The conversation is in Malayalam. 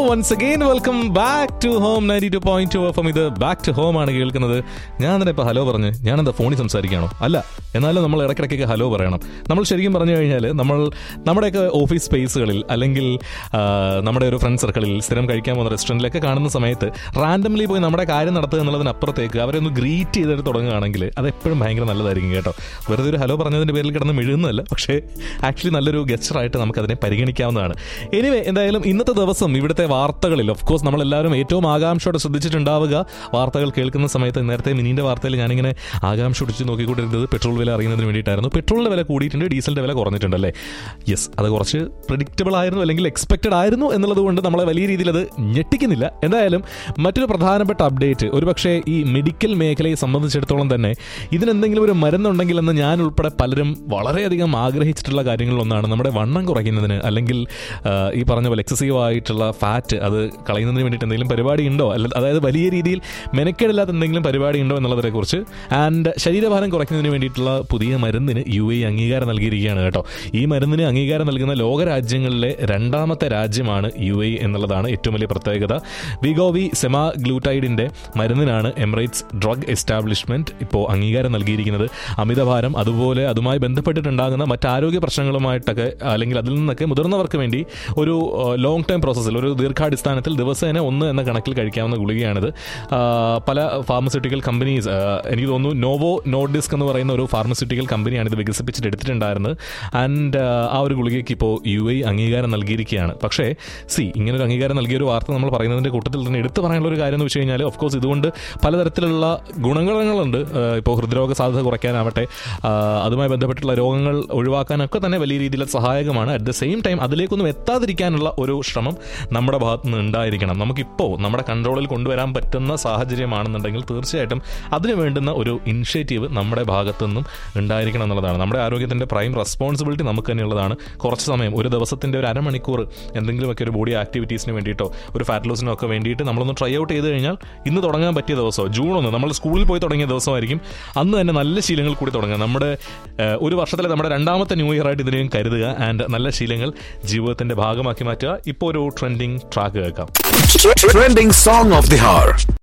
Once again welcome back to home ninety two point two F ഇത് ബാക്ക് ടു ഹോം ആണ് കേൾക്കുന്നത് ഞാൻ തന്നെ ഇപ്പോൾ ഹലോ പറഞ്ഞ് ഞാൻ എന്താ ഫോണിൽ സംസാരിക്കുകയാണോ അല്ല എന്നാലും നമ്മൾ ഇടയ്ക്കിടയ്ക്കൊക്കെ ഹലോ പറയണം നമ്മൾ ശരിക്കും പറഞ്ഞു കഴിഞ്ഞാൽ നമ്മൾ നമ്മുടെയൊക്കെ ഓഫീസ് സ്പേസുകളിൽ അല്ലെങ്കിൽ ആ, നമ്മുടെ ഒരു ഫ്രണ്ട് സർക്കിളിൽ സ്ഥിരം കഴിക്കാൻ പോകുന്ന റെസ്റ്റോറൻറ്റിലൊക്കെ കാണുന്ന സമയത്ത് റാൻഡംലി പോയി നമ്മുടെ കാര്യം നടത്തുക എന്നുള്ളതിനപ്പുറത്തേക്ക് അവരെ ഒന്ന് ഗ്രീറ്റ് ചെയ്തിട്ട് തുടങ്ങുകയാണെങ്കിൽ അത് എപ്പോഴും ഭയങ്കര നല്ലതായിരിക്കും കേട്ടോ വെറുതെ ഒരു ഹലോ പറഞ്ഞതിൻ്റെ പേരിൽ കിടന്ന് മെഴുകുന്നതല്ല പക്ഷേ ആക്ച്വലി നല്ലൊരു ഗസ്റ്ററായിട്ട് നമുക്കതിനെ പരിഗണിക്കാവുന്നതാണ് എനിവേ എന്തായാലും ഇന്നത്തെ ദിവസം ഇവിടുത്തെ വാർത്തകളിൽ ഓഫ് കോഴ്സ് നമ്മളെല്ലാവരും ഏറ്റവും ആകാംക്ഷയോടെ ശ്രദ്ധിച്ചിട്ടുണ്ടാവുക വാർത്തകൾ കേൾക്കുന്ന സമയത്ത് നേരത്തെ മിനിന്റെ വാർത്തയിൽ ഞാനിങ്ങനെ ആകാംക്ഷ ഒടിച്ച് നോക്കിക്കൊണ്ടിരുന്നത് പെട്രോൾ വില അറിയുന്നതിന് വേണ്ടിയിട്ടായിരുന്നു പെട്രോളിന്റെ വില കൂടിയിട്ടുണ്ട് ഡീസലിന്റെ വില കുറഞ്ഞിട്ടുണ്ട് അല്ലേ യെസ് അത് കുറച്ച് പ്രഡിക്റ്റബിൾ ആയിരുന്നു അല്ലെങ്കിൽ എക്സ്പെക്റ്റഡ് ആയിരുന്നു എന്നുള്ളത് കൊണ്ട് നമ്മളെ വലിയ രീതിയിൽ അത് ഞെട്ടിക്കുന്നില്ല എന്തായാലും മറ്റൊരു പ്രധാനപ്പെട്ട അപ്ഡേറ്റ് ഒരുപക്ഷെ ഈ മെഡിക്കൽ മേഖലയെ സംബന്ധിച്ചിടത്തോളം തന്നെ ഇതിനെന്തെങ്കിലും ഒരു മരുന്നുണ്ടെങ്കിലെന്ന് ഞാൻ ഉൾപ്പെടെ പലരും വളരെയധികം ആഗ്രഹിച്ചിട്ടുള്ള കാര്യങ്ങളിലൊന്നാണ് നമ്മുടെ വണ്ണം കുറയ്ക്കുന്നതിന് അല്ലെങ്കിൽ ആ, ഈ പറഞ്ഞ പോലെ എക്സസീവ് ആയിട്ടുള്ള ഫാറ്റ് അത് കളയുന്നതിന് വേണ്ടിയിട്ട് എന്തെങ്കിലും പരിപാടി ഉണ്ടോ അല്ല അതായത് വലിയ രീതിയിൽ മെനക്കേടില്ലാത്ത എന്തെങ്കിലും പരിപാടി ഉണ്ടോ എന്നുള്ളതിനെ കുറിച്ച് ആൻഡ് ശരീരഭാരം കുറയ്ക്കുന്നതിന് വേണ്ടിയിട്ടുള്ള പുതിയ മരുന്നിന് യു എ അംഗീകാരം നൽകിയിരിക്കുകയാണ് കേട്ടോ ഈ മരുന്നിന് അംഗീകാരം നൽകുന്ന ലോകരാജ്യങ്ങളിലെ രണ്ടാമത്തെ രാജ്യമാണ് യു എ എന്നുള്ളതാണ് ഏറ്റവും വലിയ പ്രത്യേകത വിഗോവി സെമാ ഗ്ലൂട്ടൈഡിന്റെ മരുന്നിനാണ് എമിറേറ്റ്സ് ഡ്രഗ് എസ്റ്റാബ്ലിഷ്മെന്റ് ഇപ്പോൾ അംഗീകാരം നൽകിയിരിക്കുന്നത് അമിതഭാരം അതുപോലെ അതുമായി ബന്ധപ്പെട്ടിട്ടുണ്ടാകുന്ന മറ്റാരോഗ്യ പ്രശ്നങ്ങളുമായിട്ടൊക്കെ അല്ലെങ്കിൽ അതിൽ നിന്നൊക്കെ മുതിർന്നവർക്ക് വേണ്ടി ഒരു ലോങ് ടൈം പ്രോസസ്സിൽ ഒരു ദീർഘാടിസ്ഥാനത്തിൽ ദിവസേന ഒന്ന് എന്ന കണക്കിൽ കഴിക്കാവുന്ന ഗുളികയാണിത് ആ, പല ഫാർമസ്യൂട്ടിക്കൽ കമ്പനീസ് എനിക്ക് തോന്നുന്നു നോവോ നോഡിസ്ക് എന്ന് പറയുന്ന ഒരു ഫാർമസ്യൂട്ടിക്കൽ കമ്പനിയാണ് ഇത് വികസിപ്പിച്ചിട്ട് എടുത്തിട്ടുണ്ടായിരുന്നത് ആൻഡ് ആ ഒരു ഗുളികയ്ക്ക് ഇപ്പോൾ യു എ അംഗീകാരം നൽകിയിരിക്കുകയാണ് പക്ഷേ സി ഇങ്ങനെ ഒരു അംഗീകാരം നൽകിയ ഒരു വാർത്ത നമ്മൾ പറയുന്നതിന്റെ കൂട്ടത്തിൽ തന്നെ എടുത്തു പറയാനുള്ള ഒരു കാര്യം എന്ന് വെച്ച് കഴിഞ്ഞാൽ ഓഫ് കോഴ്സ് ഇതുകൊണ്ട് പലതരത്തിലുള്ള ഗുണങ്ങളുണ്ട് ഇപ്പോൾ ഹൃദ്രോഗ സാധ്യത കുറയ്ക്കാനാവട്ടെ ആ, അതുമായി ബന്ധപ്പെട്ടുള്ള രോഗങ്ങൾ ഒഴിവാക്കാനൊക്കെ തന്നെ വലിയ രീതിയിൽ അത് സഹായകമാണ് അറ്റ് ദ സെയിം ടൈം അതിലേക്കൊന്നും എത്താതിരിക്കാനുള്ള ഒരു ശ്രമം നമ്മുടെ ഭാഗത്ത് നിന്ന് ഉണ്ടായിരിക്കണം നമുക്കിപ്പോൾ നമ്മുടെ കൺട്രോളിൽ കൊണ്ടുവരാൻ പറ്റുന്ന സാഹചര്യമാണെന്നുണ്ടെങ്കിൽ തീർച്ചയായിട്ടും അതിന് വേണ്ടുന്ന ഒരു ഇനിഷ്യേറ്റീവ് നമ്മുടെ ഭാഗത്തു നിന്നും ഉണ്ടായിരിക്കണം എന്നുള്ളതാണ് നമ്മുടെ ആരോഗ്യത്തിൻ്റെ പ്രൈം റെസ്പോൺസിബിലിറ്റി നമുക്ക് തന്നെയുള്ളതാണ് കുറച്ച് സമയം ഒരു ദിവസത്തിൻ്റെ ഒരു അരമണിക്കൂർ എന്തെങ്കിലുമൊക്കെ ഒരു ബോഡി ആക്ടിവിറ്റീസിന് വേണ്ടിയിട്ടോ ഒരു ഫാറ്റ് ലോസിനോ ഒക്കെ വേണ്ടിയിട്ട് നമ്മളൊന്ന് ട്രൈ ഔട്ട് ചെയ്ത് കഴിഞ്ഞാൽ ഇന്ന് തുടങ്ങാൻ പറ്റിയ ദിവസമോ ജൂൺ ഒന്ന് നമ്മൾ സ്കൂളിൽ പോയി തുടങ്ങിയ ദിവസമായിരിക്കും അന്ന് തന്നെ നല്ല ശീലങ്ങൾ കൂടി തുടങ്ങുക നമ്മുടെ ഏഹ്, ഒരു വർഷത്തിലെ നമ്മുടെ രണ്ടാമത്തെ ന്യൂ ഇയർ ആയിട്ട് ഇതിനെയും കരുതുക ആൻഡ് നല്ല ശീലങ്ങൾ ജീവിതത്തിന്റെ ഭാഗമാക്കി മാറ്റുക ഇപ്പോൾ ഒരു ട്രെൻഡിങ് ട്രാക്ക് കേൾക്കാം Trending song of the hour.